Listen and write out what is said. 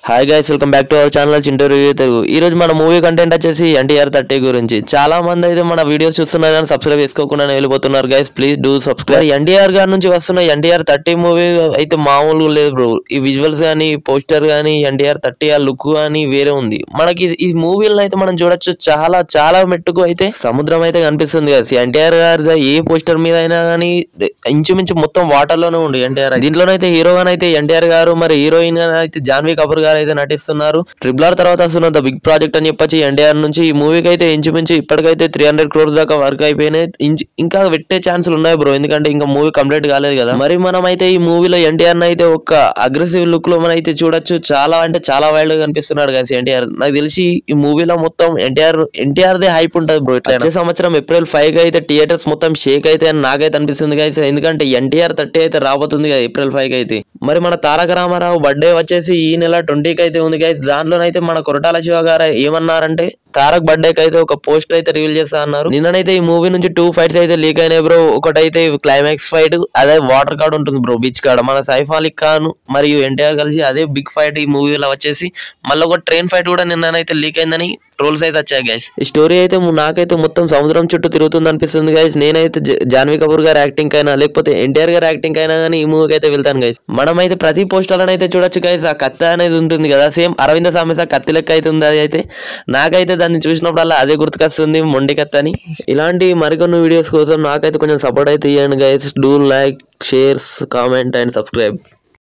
hi guys welcome back to our channel Chintu review Telugu ఈ రోజు మన మూవీ కంటెంట్ వచ్చేసి ఎన్టీఆర్ థర్టీ గురించి చాలా మంది అయితే మన వీడియోస్ చూస్తున్నారు కానీ సబ్స్క్రైబ్ చేసుకోకుండా వెళ్ళిపోతున్నారు guys please do subscribe NTR గారి నుంచి వస్తున్న ఎన్టీఆర్ థర్టీ మూవీ అయితే మామూలుగా లేదు బ్రో ఈ విజువల్స్ కానీ పోస్టర్ కానీ ఎన్టీఆర్ థర్టీ ఆ లుక్ కానీ వేరే ఉంది మనకి ఇది- ఈ మూవీలో అయితే మనం చూడొచ్చు చాలా చాలా మెట్టుకు అయితే సముద్రం అయితే కనిపిస్తుంది కదా ఎన్టీఆర్ గారి ఏ పోస్టర్ మీద అయినా కానీ ఇంచుమించు మొత్తం వాటర్ లోనే ఉండు ఎన్టీఆర్ దీంట్లోనైతే హీరోగానైతే అయితే ఎన్టీఆర్ గారు మరి హీరోయిన్ గా అయితే జాన్వీ కపూర్ గారు అయితే నటిస్తున్నారు ట్రిపుల్ ఆర్ తర్వాత వస్తున్న ద బిగ్ ప్రాజెక్ట్ అని చెప్పొచ్చు ఎన్టీఆర్ నుంచి ఈ మూవీకి అయితే ఇంచుమించు ఇప్పటికైతే త్రీ హండ్రెడ్ క్రోర్స్ దాకా వర్క్ అయిపోయినాయి ఇంచు- ఇంకా పెట్టే ఛాన్సులు ఉన్నాయి బ్రో ఎందుకంటే ఇంకా మూవీ కంప్లీట్ కాలేదు కదా మరి మనం అయితే ఈ మూవీలో ఎన్టీఆర్ అయితే ఒక అగ్రెసివ్ లుక్ లో మనం అయితే చూడొచ్చు చాలా అంటే చాలా వైల్డ్ గా కనిపిస్తున్నాడు కదా ఎన్టీఆర్ నాకు తెలిసి ఈ మూవీలో మొత్తం ఎన్టీఆర్ ఎన్టీఆర్ దే హైప్ ఉంటుంది బ్రో ఇట్లా వచ్చే సంవత్సరం ఏప్రిల్ ఫైవ్ కి అయితే థియేటర్స్ మొత్తం షేక్ అయితే అని నాకైతే అనిపిస్తుంది గైస్ ఎందుకంటే ఎన్టీఆర్ థర్టీ అయితే రాబోతుంది కదా ఏప్రిల్ ఫైవ్ కి అయితే మరి మన తారక రామారావు బర్త్డే వచ్చేసి ఈ నెల ట్వంటీకి అయితే ఉంది గైస్ దాంట్లోనైతే మన కొరటాల శివ గారు ఏమన్నారంటే తారక్ బర్త్డే కి అయితే ఒక పోస్టర్ అయితే రివీల్ చేస్తా అన్నారు నిన్ననైతే ఈ మూవీ నుంచి టూ ఫైట్స్ అయితే లీక్ అయినాయి బ్రో ఒకటైతే క్లైమాక్స్ ఫైట్ అదే వాటర్ కార్డ్ ఉంటుంది బ్రో బీచ్ కాడ మన సైఫ్ అలీ ఖాన్ మరియు ఎన్టీఆర్ కలిసి అదే బిగ్ ఫైట్ ఈ మూవీలో వచ్చేసి మళ్ళీ ఒక ట్రైన్ ఫైట్ కూడా నిన్ననైతే లీక్ అయిందని ట్రోల్స్ అయితే వచ్చాయి గైస్ ఈ స్టోరీ అయితే ము- నాకైతే మొత్తం సముద్రం చుట్టూ తిరుగుతుంది అనిపిస్తుంది గైస్ నేనైతే జ- జాన్వీ కపూర్ గారి యాక్టింగ్ అయినా లేకపోతే ఎన్టీఆర్ గారి యాక్టింగ్ అయినా కానీ ఈ మూవీకి అయితే వెళ్తాను గైస్ మనం అయితే ప్రతి పోస్టర్ అయితే చూడొచ్చు గైస్ ఆ కత్తి అనేది ఉంటుంది కదా సేమ్ అరవింద సామెస కత్తి లెక్క అయితే ఉంది అది అయితే నాకైతే దాన్ని చూసినప్పుడల్లా అదే గుర్తుకొస్తుంది మొండి కత్తి అని ఇలాంటి మరికొన్ని వీడియోస్ కోసం నాకైతే కొంచెం సపోర్ట్ అయితే ఇవ్వండి guys do like shares comment and subscribe